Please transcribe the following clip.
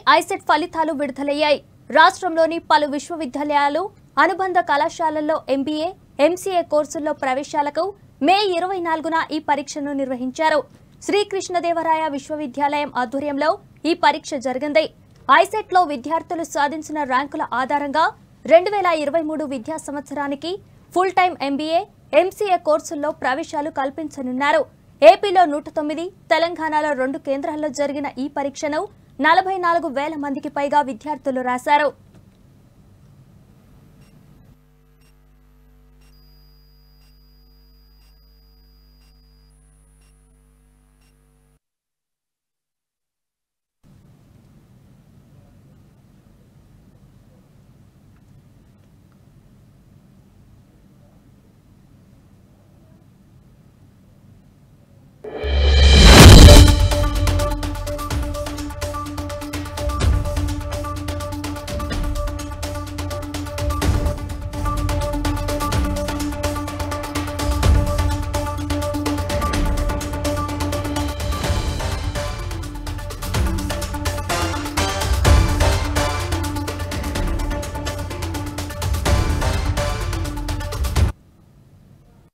ICET ఫలితాలు విడుదలయ్యాయి రాష్ట్రంలోని పలు విశ్వవిద్యాలయాలు అనుబంధ కళాశాలల్లో ఎంబీఏ ఎంసీఏ కోర్సుల్లో ప్రవేశాలకు మే ఇరవై నాలుగున ఈ పరీక్షను నిర్వహించారు శ్రీకృష్ణదేవరాయ విశ్వవిద్యాలయం ఆధ్వర్యంలో ఈ పరీక్ష జరిగింది ఐసెట్లో విద్యార్థులు సాధించిన ర్యాంకుల ఆధారంగా రెండు వేల ఇరవై మూడు విద్యా సంవత్సరానికి ఫుల్ టైం ఎంబీఏ ఎంసీఏ కోర్సుల్లో ప్రవేశాలు కల్పించనున్నారు ఏపీలో నూట తొమ్మిది తెలంగాణలో రెండు కేంద్రాల్లో జరిగిన ఈ పరీక్షను నలభై నాలుగు వేల మందికి పైగా విద్యార్థులు రాశారు